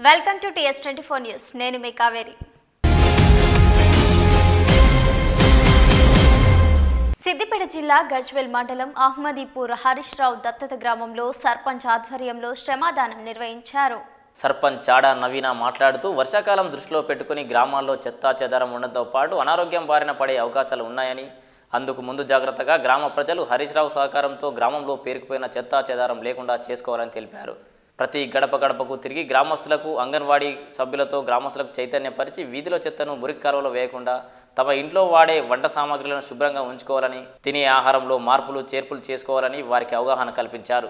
Welcome to TS twenty four news నేను మీ కావేరి సిద్దిపేట జిల్లా గజ్వెల్ మండలం అహ్మదీపూర్ హరీష్ రావు దత్తత గ్రామంలో సర్పంచ్ ఆధ్వర్యంలో శ్రమదానం నిర్వహించారు సర్పంచ్ చాడా నవీన మాట్లాడుతూ వర్షాకాలం దృష్టిలో పెట్టుకుని గ్రామాల్లో చెత్తా చెదారం ఉండడంతో పాటు అనారోగ్యం బారిన పడే అవకాశాలు ఉన్నాయని అందుకు ముందు జాగ్రత్తగా గ్రామ ప్రజలు హరీష్ రావు సహకారంతో గ్రామంలో పేరుకుపోయిన చెత్తా చెదారం లేకుండా చేసుకోవాలని తెలిపారు ప్రతి గడప గడపకు తిరిగి గ్రామస్తులకు అంగన్వాడీ సభ్యులతో గ్రామస్తులకు చైతన్యపరిచి వీధిలో చెత్తను మురికి కాలువలో వేయకుండా తమ ఇంట్లో వాడే వంట సామాగ్రిలను శుభ్రంగా ఉంచుకోవాలని తినే ఆహారంలో మార్పులు చేర్పులు చేసుకోవాలని వారికి అవగాహన కల్పించారు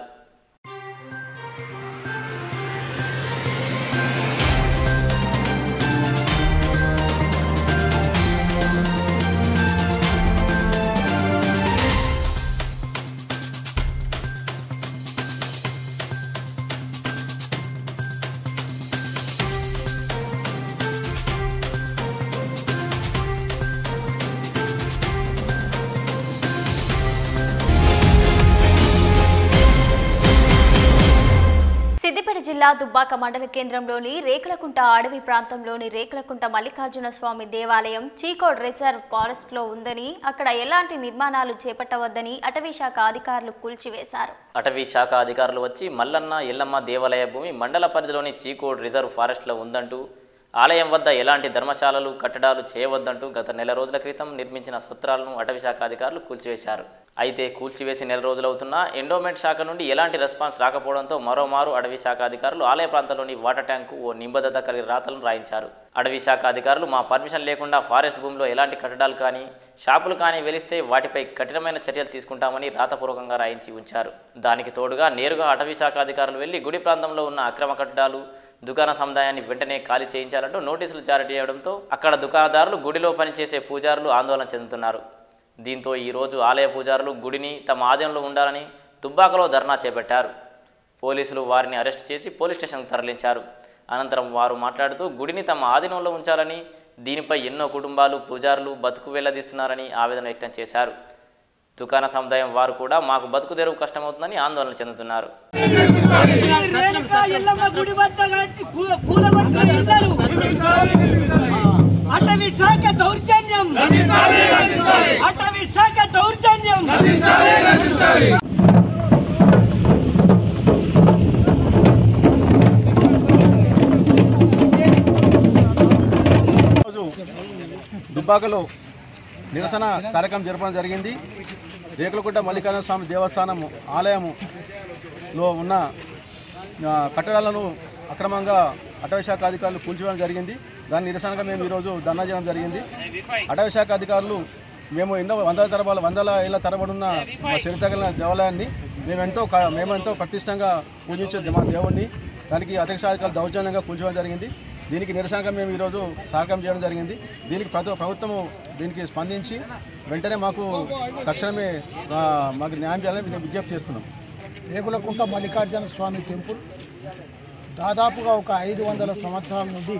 సిద్దిపేట జిల్లా దుబ్బాక మండల కేంద్రంలోని రేకులకుంట అడవి ప్రాంతంలోని రేకులకుంట మల్లికార్జున స్వామి దేవాలయం చీకోడ్ రిజర్వ్ ఫారెస్ట్ లో ఉందని అక్కడ ఎలాంటి నిర్మాణాలు చేపట్టవద్దని అటవీ శాఖ అధికారులు కూల్చివేశారు అటవీ శాఖ అధికారులు వచ్చి మల్లన్న ఎల్లమ్మ దేవాలయ భూమి మండల పరిధిలోని చీకోడ్ రిజర్వ్ ఫారెస్ట్లో ఉందంటూ ఆలయం వద్ద ఎలాంటి ధర్మశాలలు కట్టడాలు చేయవద్దంటూ గత నెల రోజుల క్రితం నిర్మించిన సత్రాలను అటవీ శాఖ అధికారులు కూల్చివేశారు అయితే కూల్చివేసి నెల రోజులవుతున్నా ఎండోమెంట్ శాఖ నుండి ఎలాంటి రెస్పాన్స్ రాకపోవడంతో మరోమారు అటవీ శాఖ అధికారులు ఆలయ ప్రాంతంలోని వాటర్ ట్యాంకు ఓ నిబద్ధత కలిగిన రాతలను రాయించారు అటవీ శాఖ అధికారులు మా పర్మిషన్ లేకుండా ఫారెస్ట్ భూమిలో ఎలాంటి కట్టడాలు కానీ షాపులు కానీ వెలిస్తే వాటిపై కఠినమైన చర్యలు తీసుకుంటామని రాతపూర్వకంగా రాయించి ఉంచారు దానికి తోడుగా నేరుగా అటవీ శాఖ అధికారులు వెళ్లి గుడి ప్రాంతంలో ఉన్న అక్రమ కట్టడాలు దుకాణ సముదాయాన్ని వెంటనే ఖాళీ చేయించాలంటూ నోటీసులు జారీ చేయడంతో అక్కడ దుకాణదారులు గుడిలో పనిచేసే పూజారులు ఆందోళన చెందుతున్నారు దీంతో ఈరోజు ఆలయ పూజారులు గుడిని తమ ఆధీనంలో ఉండాలని దుబ్బాకలో ధర్నా చేపట్టారు పోలీసులు వారిని అరెస్ట్ చేసి పోలీస్ స్టేషన్కు తరలించారు అనంతరం వారు మాట్లాడుతూ గుడిని తమ ఆధీనంలో ఉంచాలని దీనిపై ఎన్నో కుటుంబాలు పూజారులు బతుకు వెళ్లదీస్తున్నారని ఆవేదన వ్యక్తం చేశారు దుకాణ సముదాయం వారు కూడా మాకు బతుకు తెరువు కష్టమవుతుందని ఆందోళన చెందుతున్నారు రేణుకా ఎల్లమ్మ గుడి వద్ద కట్టి పూ- పూలబొట్లు ఇద్దరు. అటవీ శాఖ దౌర్జన్యం అటవీ శాఖ దౌర్జన్యం రోజు దుబ్బాకలో నిరసన కార్యక్రమం జరపడం జరిగింది రేకులకుంట మల్లికార్జున స్వామి దేవస్థానం ఆలయములో ఉన్న ఆ, కట్టడాలను అక్రమంగా అటవీ శాఖ అధికారులు కూల్చివేయడం జరిగింది దాని నిరసనగా మేము ఈరోజు ధర్నా చేయడం జరిగింది అటవీ శాఖ అధికారులు మేము ఎన్నో వందల తరబాల వందల ఏళ్ల తరబడున్న మా చరిత్ర కలిగిన దేవాలయాన్ని మేము ఎంతో క- మేము ఎంతో ప్రతిష్టంగా పూజించే మా దేవుణ్ణి దానికి అధ్యక్ష అధికారులు దౌర్జన్యంగా కూల్చడం జరిగింది దీనికి నిరసనగా మేము ఈరోజు కార్యక్రమం చేయడం జరిగింది దీనికి ప్రభు ప్రభుత్వము దీనికి స్పందించి వెంటనే మాకు తక్షణమే ఆ, మాకు న్యాయం చేయాలని మేము విజ్ఞప్తి చేస్తున్నాం రేగులకుంట మల్లికార్జున స్వామి టెంపుల్ దాదాపుగా ఒక ఐదు వందల సంవత్సరాల నుండి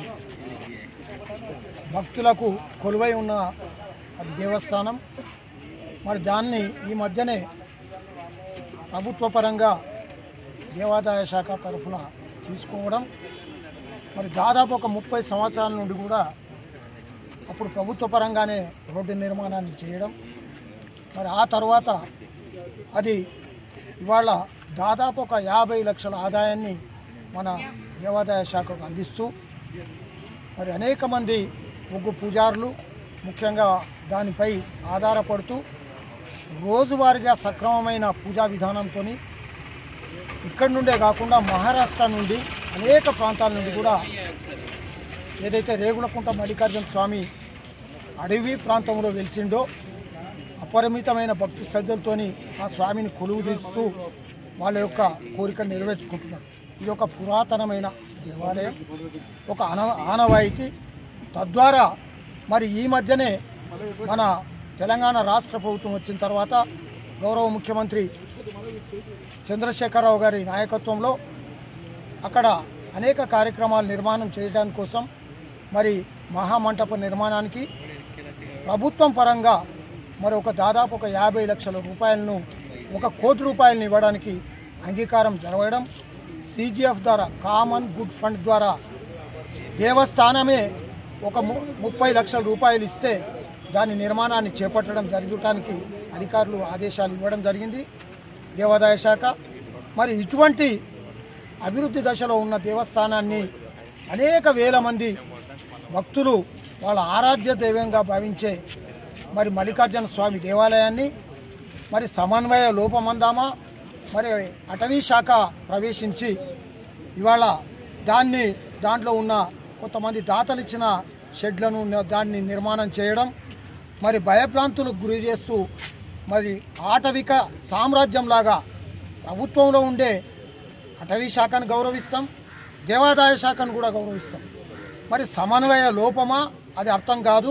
భక్తులకు కొలువై ఉన్న అది దేవస్థానం మరి దాన్ని ఈ మధ్యనే ప్రభుత్వ పరంగా దేవాదాయ శాఖ తరఫున తీసుకోవడం మరి దాదాపు ఒక ముప్పై సంవత్సరాల నుండి కూడా అప్పుడు ప్రభుత్వ పరంగానే రోడ్డు నిర్మాణాన్ని చేయడం మరి ఆ తర్వాత అది ఇవాళ దాదాపు ఒక యాభై లక్షల ఆదాయాన్ని మన దేవాదాయ శాఖకు అందిస్తూ మరి అనేక మంది ముగ్గు పూజారులు ముఖ్యంగా దానిపై ఆధారపడుతూ రోజువారీగా సక్రమమైన పూజా విధానంతో ఇక్కడి నుండే కాకుండా మహారాష్ట్ర నుండి అనేక ప్రాంతాల నుండి కూడా ఏదైతే రేగులకుంట మల్లికార్జున స్వామి అడవి ప్రాంతంలో వెలిసిండో అపరిమితమైన భక్తి శ్రద్ధలతోని ఆ స్వామిని కొలువు తీస్తూ వాళ్ళ యొక్క కోరికను నెరవేర్చుకుంటున్నారు ఇది ఒక పురాతనమైన దేవాలయం ఒక అన ఆనవాయితీ తద్వారా మరి ఈ మధ్యనే మన తెలంగాణ రాష్ట్ర ప్రభుత్వం వచ్చిన తర్వాత గౌరవ ముఖ్యమంత్రి చంద్రశేఖరరావు గారి నాయకత్వంలో అక్కడ అనేక కార్యక్రమాలు నిర్మాణం చేయడానికి కోసం మరి మహామంటప నిర్మాణానికి ప్రభుత్వం పరంగా మరి ఒక దాదాపు ఒక యాభై లక్షల రూపాయలను ఒక కోటి రూపాయలను ఇవ్వడానికి అంగీకారం జరగడం సిజిఎఫ్ ద్వారా కామన్ గుడ్ ఫండ్ ద్వారా దేవస్థానమే ఒక ము ముప్పై లక్షల రూపాయలు ఇస్తే దాని నిర్మాణాన్ని చేపట్టడం జరగటానికి అధికారులు ఆదేశాలు ఇవ్వడం జరిగింది దేవాదాయ శాఖ మరి ఇటువంటి అభివృద్ధి దశలో ఉన్న దేవస్థానాన్ని అనేక వేల మంది భక్తులు వాళ్ళ ఆరాధ్య దైవంగా భావించే మరి మల్లికార్జున స్వామి దేవాలయాన్ని మరి సమన్వయ లోపమందామా మరి అటవీ శాఖ ప్రవేశించి ఇవాళ దాన్ని దాంట్లో ఉన్న కొంతమంది దాతలు ఇచ్చిన షెడ్లను న- దాన్ని నిర్మాణం చేయడం మరి భయభ్రాంతులకు గురి చేస్తూ మరి ఆటవిక సామ్రాజ్యంలాగా ప్రభుత్వంలో ఉండే అటవీ శాఖను గౌరవిస్తాం దేవాదాయ శాఖను కూడా గౌరవిస్తాం మరి సమన్వయ లోపమా అది అర్థం కాదు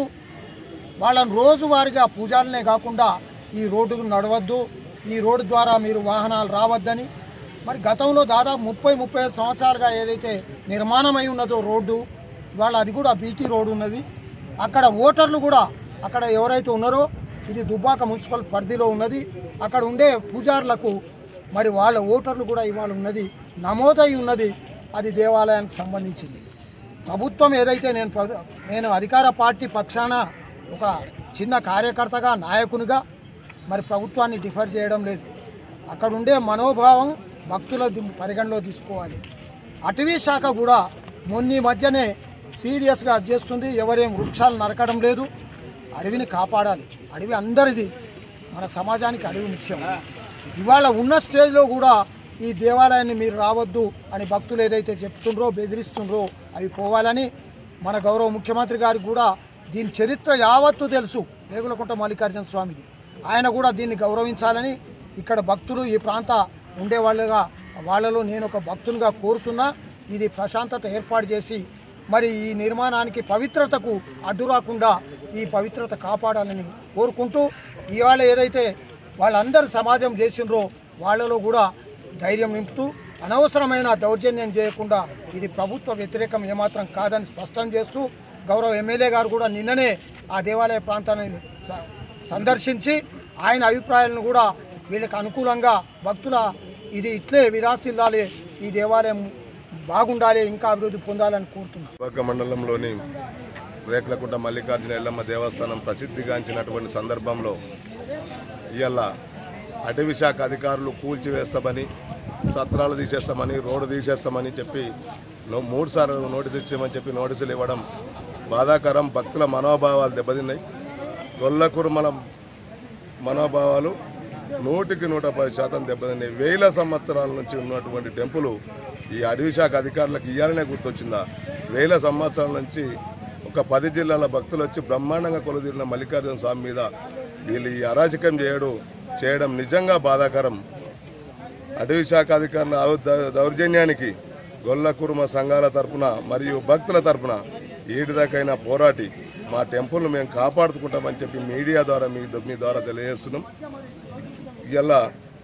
వాళ్ళని రోజువారీగా పూజాలనే కాకుండా ఈ రోడ్డుకు నడవద్దు ఈ రోడ్డు ద్వారా మీరు వాహనాలు రావద్దని మరి గతంలో దాదాపు ముప్పై ముప్పై ఐదు సంవత్సరాలుగా ఏదైతే నిర్మాణమై ఉన్నదో రోడ్డు ఇవాళ అది కూడా బీటీ రోడ్డు ఉన్నది అక్కడ ఓటర్లు కూడా అక్కడ ఎవరైతే ఉన్నారో ఇది దుబ్బాక మున్సిపల్ పరిధిలో ఉన్నది అక్కడ ఉండే పూజారులకు మరి వాళ్ళ ఓటర్లు కూడా ఇవాళ ఉన్నది నమోదై ఉన్నది అది దేవాలయానికి సంబంధించింది ప్రభుత్వం ఏదైతే నేను ప్ర- నేను అధికార పార్టీ పక్షాన ఒక చిన్న కార్యకర్తగా నాయకునిగా మరి ప్రభుత్వాన్ని డిఫర్ చేయడం లేదు అక్కడ ఉండే మనోభావం భక్తుల ది- పరిగణలో తీసుకోవాలి అటవీ శాఖ కూడా మొన్న ఈ మధ్యనే సీరియస్గా చేస్తుంది ఎవరేం వృక్షాలు నరకడం లేదు అడవిని కాపాడాలి అడవి అందరిది మన సమాజానికి అడవి ముఖ్యం ఇవాళ ఉన్న స్టేజ్లో కూడా ఈ దేవాలయాన్ని మీరు రావద్దు అని భక్తులు ఏదైతే చెప్తుండ్రో బెదిరిస్తుండ్రో అవి పోవాలని మన గౌరవ ముఖ్యమంత్రి గారికి కూడా దీని చరిత్ర యావత్తు తెలుసు రేగులకుంట మల్లికార్జున స్వామిది ఆయన కూడా దీన్ని గౌరవించాలని ఇక్కడ భక్తులు ఈ ప్రాంత ఉండేవాళ్ళుగా వాళ్ళలో నేను ఒక భక్తునిగా కోరుతున్నా ఇది ప్రశాంతత ఏర్పాటు చేసి మరి ఈ నిర్మాణానికి పవిత్రతకు అడ్డు రాకుండా ఈ పవిత్రత కాపాడాలని కోరుకుంటూ ఇవాళ ఏదైతే వాళ్ళందరూ సమాజం చేసిండ్రో వాళ్ళలో కూడా ధైర్యం నింపుతూ అనవసరమైన దౌర్జన్యం చేయకుండా ఇది ప్రభుత్వ వ్యతిరేకం ఏమాత్రం కాదని స్పష్టం చేస్తూ గౌరవ ఎమ్మెల్యే గారు కూడా నిన్ననే ఆ దేవాలయ ప్రాంతాన్ని స- సందర్శించి ఆయన అభిప్రాయాలను కూడా వీళ్ళకి అనుకూలంగా భక్తుల ఇది ఇట్లే విరాసిల్లాలి ఈ దేవాలయం బాగుండాలి ఇంకా అభివృద్ధి పొందాలని కోరుతున్నాను దుబ్బాక మండలంలోని రేకులకుంట మల్లికార్జున ఎల్లమ్మ దేవస్థానం ప్రసిద్ధిగాంచినటువంటి సందర్భంలో ఇవాళ అటవీ శాఖ అధికారులు కూల్చివేస్తామని సత్రాలు తీసేస్తామని రోడ్డు తీసేస్తామని చెప్పి నో- మూడు సార్లు నోటీసు ఇచ్చామని చెప్పి నోటీసులు ఇవ్వడం బాధాకరం భక్తుల మనోభావాలు దెబ్బతిన్నాయి గొల్ల కురుమల మనోభావాలు నూటికి నూట పది శాతం దెబ్బతిన్నాయి వేల సంవత్సరాల నుంచి ఉన్నటువంటి టెంపుల్ ఈ అడవి శాఖ అధికారులకు ఇయ్యాలనే గుర్తొచ్చిందా వేల సంవత్సరాల నుంచి ఒక పది జిల్లాల భక్తులు వచ్చి బ్రహ్మాండంగా కొలుదీరిన మల్లికార్జున స్వామి మీద వీళ్ళు ఈ అరాచకం చేయడం చేయడం నిజంగా బాధాకరం అటవీ శాఖ అధికారుల ఔ- ద- దౌర్జన్యానికి గొల్ల కురుమ సంఘాల తరపున మరియు భక్తుల తరపున ఏటిదాకైనా పోరాటి మా టెంపుల్ను మేము కాపాడుకుంటామని చెప్పి మీడియా ద్వారా మీ మీ ద్వారా తెలియజేస్తున్నాం ఇలా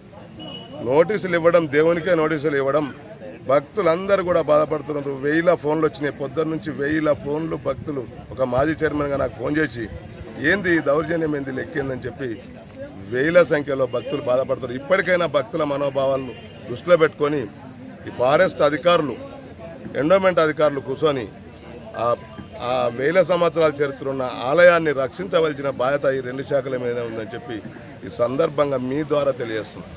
నోటీసులు ఇవ్వడం దేవునికే నోటీసులు ఇవ్వడం భక్తులందరూ కూడా బాధపడుతున్నారు వెయ్యిల ఫోన్లు వచ్చినాయి పొద్దున్న నుంచి వెయ్యిల ఫోన్లు భక్తులు ఒక మాజీ చైర్మన్గా నాకు ఫోన్ చేసి ఏంది ఈ దౌర్జన్యం ఏంది లెక్కిందని చెప్పి వేల సంఖ్యలో భక్తులు బాధపడుతారు ఇప్పటికైనా భక్తుల మనోభావాలను దృష్టిలో పెట్టుకొని ఈ ఫారెస్ట్ అధికారులు ఎండోమెంట్ అధికారులు కూర్చొని ఆ ఆ వేల సంవత్సరాల చరిత్ర ఉన్న ఆలయాన్ని రక్షించవలసిన బాధ్యత ఈ రెండు శాఖల మీద ఉందని చెప్పి ఈ సందర్భంగా మీ ద్వారా తెలియజేస్తున్నాను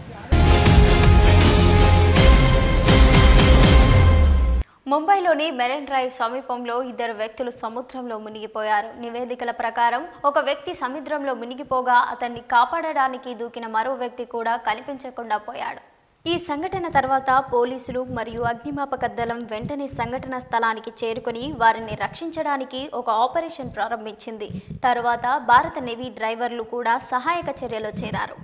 ముంబైలోని మెరైన్ డ్రైవ్ సమీపంలో ఇద్దరు వ్యక్తులు సముద్రంలో మునిగిపోయారు నివేదికల ప్రకారం ఒక వ్యక్తి సముద్రంలో మునిగిపోగా అతన్ని కాపాడడానికి దూకిన మరో వ్యక్తి కూడా కనిపించకుండా పోయాడు ఈ సంఘటన తర్వాత పోలీసులు మరియు అగ్నిమాపక దళం వెంటనే సంఘటన స్థలానికి చేరుకొని వారిని రక్షించడానికి ఒక ఆపరేషన్ ప్రారంభించింది తరువాత భారత నేవీ డ్రైవర్లు కూడా సహాయక చర్యలో చేరారు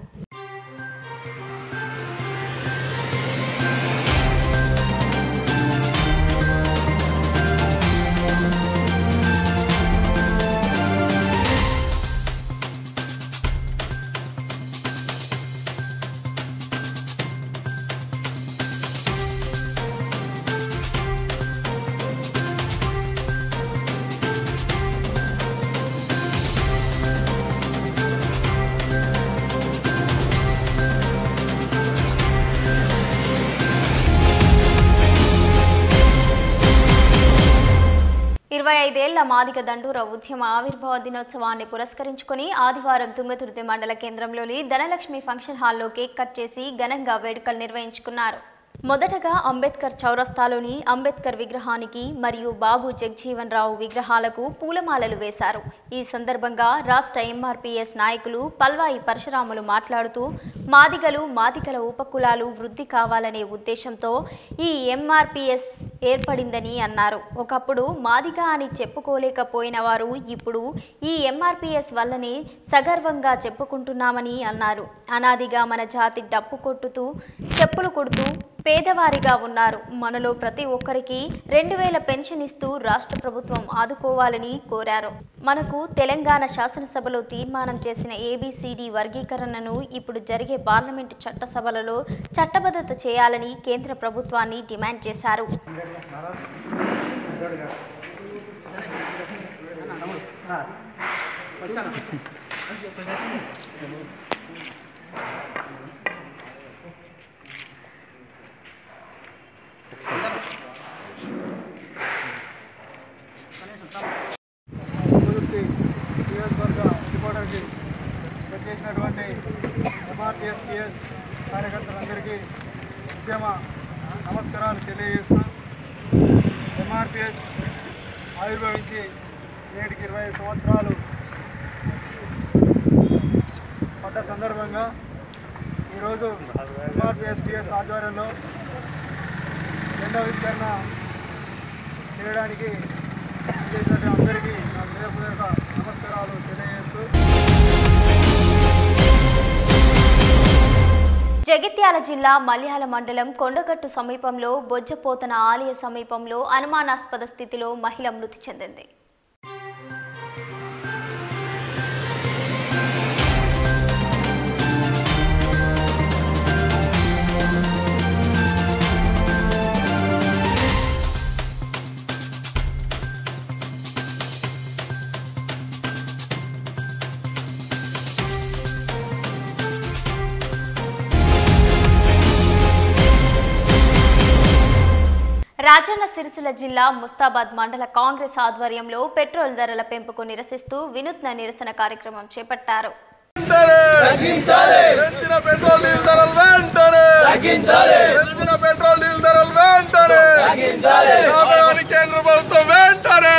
ఇరవై ఐదేళ్ల మాదిగ దండూర ఉద్యమ ఆవిర్భావ దినోత్సవాన్ని పురస్కరించుకుని ఆదివారం తుంగతుర్తి మండల కేంద్రంలోని ధనలక్ష్మి ఫంక్షన్ హాల్లో కేక్ కట్ చేసి ఘనంగా వేడుకలు నిర్వహించుకున్నారు మొదటగా అంబేద్కర్ చౌరస్తాలోని అంబేద్కర్ విగ్రహానికి మరియు బాబు జగ్జీవన్ రావు విగ్రహాలకు పూలమాలలు వేశారు ఈ సందర్భంగా రాష్ట్ర ఎంఆర్పీఎస్ నాయకులు పల్వాయి పరశురాములు మాట్లాడుతూ మాదిగలు మాదిగల ఉపకులాలు వృద్ధి కావాలనే ఉద్దేశంతో ఈ ఎంఆర్పీఎస్ ఏర్పడిందని అన్నారు ఒకప్పుడు మాదిగ అని చెప్పుకోలేకపోయిన వారు ఇప్పుడు ఈ ఎంఆర్పీఎస్ వల్లనే సగర్వంగా చెప్పుకుంటున్నామని అన్నారు అనాదిగా మన జాతి డప్పు కొట్టుతూ చెప్పులు కొడుతూ పేదవారిగా ఉన్నారు మనలో ప్రతి ఒక్కరికి రెండు వేల పెన్షన్ ఇస్తూ రాష్ట్ర ప్రభుత్వం ఆదుకోవాలని కోరారు మనకు తెలంగాణ శాసనసభలో తీర్మానం చేసిన ఏబిసిడి వర్గీకరణను ఇప్పుడు జరిగే పార్లమెంటు చట్టసభలలో చట్టబద్ధత చేయాలని కేంద్ర ప్రభుత్వాన్ని డిమాండ్ చేశారు కుదుర్తి నియోజకవర్గ రిపోర్టర్కి వచ్చేసినటువంటి ఎంఆర్టీఎస్ టీఎస్ కార్యకర్తలందరికీ ఉద్యమ నమస్కారాలు తెలియజేస్తూ ఎంఆర్పిఎస్ ఆవిర్భవించి నేటికి ఇరవై ఐదు సంవత్సరాలు పడ్డ సందర్భంగా ఈరోజు ఎంఆర్పిఎస్ టీఎస్ ఆధ్వర్యంలో రెండవ చేయడానికి చేసినటువంటి అందరికీ నా హృదయపూర్వక నమస్కారాలు తెలియజేస్తూ జగిత్యాల జిల్లా మల్యాల మండలం కొండగట్టు సమీపంలో బొజ్జపోతన ఆలయ సమీపంలో అనుమానాస్పద స్థితిలో మహిళ మృతి చెందింది రాజన్న సిరిసిల్ల జిల్లా ముస్తాబాద్ మండల కాంగ్రెస్ ఆధ్వర్యంలో పెట్రోల్ ధరల పెంపుకు నిరసిస్తూ వినూత్న నిరసన కార్యక్రమం చేపట్టారు పెంచిన పెట్రోల్ డీజిల్ ధరలు వెంటనే తగ్గించాలి పెంచిన పెట్రోల్ డీజిల్ ధరలు వెంటనే తగ్గించాలి కేంద్ర ప్రభుత్వం వెంటనే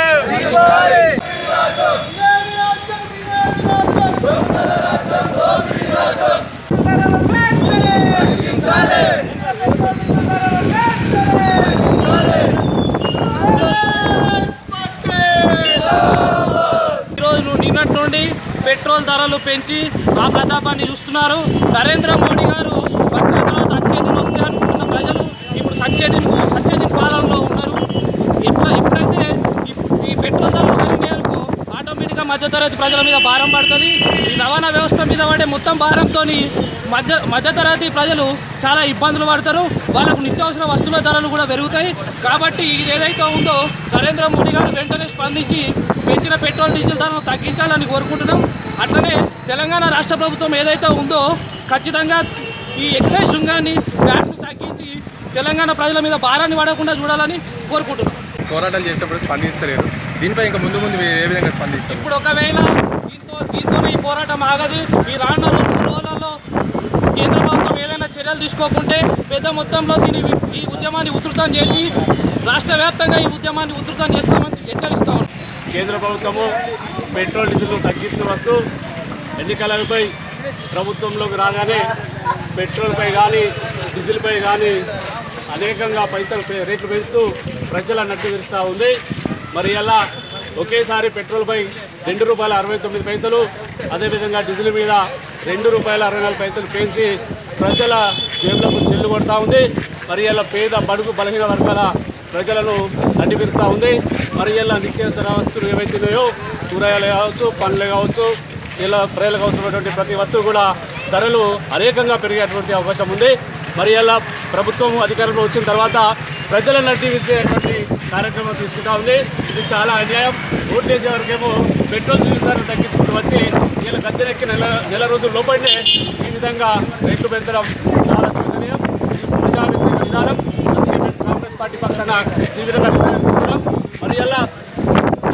ఈరోజు నిన్నటి నుండి పెట్రోల్ ధరలు పెంచి ఆ ప్రతాపాన్ని చూస్తున్నారు నరేంద్ర మోడీ గారు వచ్చిన తర్వాత అచ్చేదిని వస్తే అనుకుంటున్న ప్రజలు ఇప్పుడు సచ్చేదిన్ సచ్చేదిన్ పాలనలో ఉన్నారు ఎట్లా ఎప్పుడైతే ఈ- ఈ పెట్రోల్ ధరలు పెరిగినాయనుకో ఆటోమేటిక్గా మధ్యతరగతి ప్రజల మీద భారం పడుతుంది ఈ రవాణా వ్యవస్థ మీద పడే మొత్తం భారంతో మధ్య మధ్యతరగతి ప్రజలు చాలా ఇబ్బందులు పడతారు వాళ్ళకు నిత్యావసర వస్తువుల ధరలు కూడా పెరుగుతాయి కాబట్టి ఇది ఏదైతే ఉందో నరేంద్ర మోడీ గారు వెంటనే స్పందించి పెంచిన పెట్రోల్ డీజిల్ ధరలు తగ్గించాలని కోరుకుంటున్నాం అట్లనే తెలంగాణ రాష్ట్ర ప్రభుత్వం ఏదైతే ఉందో ఖచ్చితంగా ఈ ఎక్సైజ్ శృంగాన్ని వ్యాట్ను తగ్గించి తెలంగాణ ప్రజల మీద భారాన్ని పడకుండా చూడాలని కోరుకుంటున్నాం పోరాటాలు చేసేటప్పుడు స్పందిస్తలేరు దీనిపై ఇంకా ముందు ముందు మీరు ఏ విధంగా స్పందిస్తారు ఇప్పుడు ఒకవేళ దీంతో దీంతోనే ఈ పోరాటం ఆగదు ఈ రానున్న రెండు మూడు రోజులలో కేంద్ర ప్రభుత్వం ఏదైనా చర్యలు తీసుకోకుంటే పెద్ద మొత్తంలో దీని ఈ ఉద్యమాన్ని ఉధృతం చేసి రాష్ట్ర వ్యాప్తంగా ఈ ఉద్యమాన్ని ఉధృతం చేస్తామని హెచ్చరిస్తా ఉన్నాం కేంద్ర ప్రభుత్వము పెట్రోల్ డీజిల్ తగ్గిస్తూ వస్తూ ఎన్నికలపై ప్రభుత్వంలోకి రాగానే పెట్రోల్పై కానీ డీజిల్పై కానీ అనేకంగా పైసలు పే- రేట్లు పెంచుతూ ప్రజల నడ్డు విరుస్తూ ఉంది మరి అలా ఒకేసారి పెట్రోల్పై రెండు రూపాయల అరవై తొమ్మిది పైసలు అదేవిధంగా డీజిల్ మీద రెండు రూపాయల అరవై నాలుగు పైసలు పెంచి ప్రజల జేబులకు చెల్లు కొడతా ఉంది మరి ఇలా పేద బడుగు బలహీన వర్గాల ప్రజలను అడ్డిపిరుస్తూ ఉంది మరి ఇలా నిత్యావసర వస్తువులు ఏవైతున్నాయో కూరగాయలు కావచ్చు పండ్లు కావచ్చు ఇలా ప్రజలకు అవసరమైనటువంటి ప్రతి వస్తువు కూడా ధరలు అనేకంగా పెరిగేటువంటి అవకాశం ఉంది మరి ఇలా ప్రభుత్వం అధికారంలో వచ్చిన తర్వాత ప్రజలను నడ్డివించేటువంటి కార్యక్రమం తీసుకుంటా ఉంది ఇది చాలా అన్యాయం ఓట్లేసే వరకేమో పెట్రోల్ డీజిల్ ధరలు తగ్గించుకుంటూ వచ్చి ఇలా గద్దెనెక్కి నెల నెల రోజుల లోపలనే ఈ విధంగా రేట్లు పెంచడం చాలా శోచనీయం ఇది ప్రజా వ్యతిరేక విధానం అందుకే మేము కాంగ్రెస్ పార్టీ పక్షాన తీవ్రంగా వ్యతిరేకిస్తున్నాం మరి ఇలా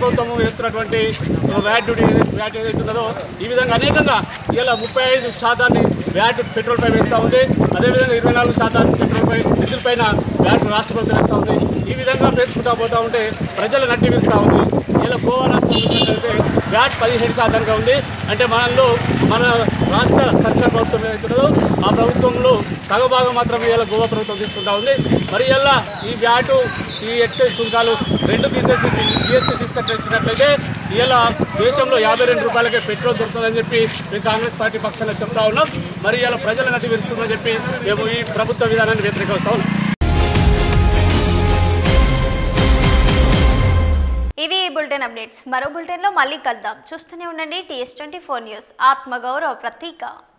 ప్రభుత్వం వేస్తున్నటువంటి వ్యాట్ డ్యూటీ ఏదైతే- వ్యాట్ ఏదైతే ఉన్నదో ఈ విధంగా అనేకంగా ఇలా ముప్పై ఐదు శాతాన్ని వ్యాట్ పెట్రోల్ పై వేస్తూ ఉంది అదేవిధంగా ఇరవై నాలుగు శాతాన్ని పెట్రోల్ పై డీజిల్ పైన వ్యాట్ రాష్ట్ర ప్రభుత్వం వేస్తూ ఉంది ఈ విధంగా పెంచుకుంటా పోతూ ఉంటే ప్రజలు నట్టి వేస్తూ ఉంది ఇలా గోవా రాష్ట్రం చూసినట్లయితే వ్యాట్ పదిహేడు శాతంగా ఉంది అంటే మనలో మన రాష్ట్ర సర్కార్ ప్రభుత్వం ఏదైతుందో ఆ ప్రభుత్వంలో సగభాగం మాత్రమే ఇలా గోవా ప్రభుత్వం తీసుకుంటా ఉంది మరి ఇలా ఈ వ్యాటు ఈ ఎక్సైజ్ సుంకాలు రెండు తీసేసి జిఎస్టీ తీసుకొచ్చినట్లయితే ఇలా దేశంలో యాభై రెండు రూపాయలకే పెట్రోల్ దొరుకుతుందని చెప్పి మేము కాంగ్రెస్ పార్టీ పక్షాన చెప్తా ఉన్నాం మరి ఇలా ప్రజల నటి విరుస్తుందని చెప్పి మేము ఈ ప్రభుత్వ విధానాన్ని వ్యతిరేకిస్తా ఉన్నాం ఇవి ఈ బులెటిన్ అప్డేట్స్ మరో బులెటిన్లో మళ్ళీ కలుద్దాం చూస్తూనే ఉండండి టీఎస్ ట్వంటీ ఫోర్ న్యూస్ ఆత్మగౌరవ ప్రతీక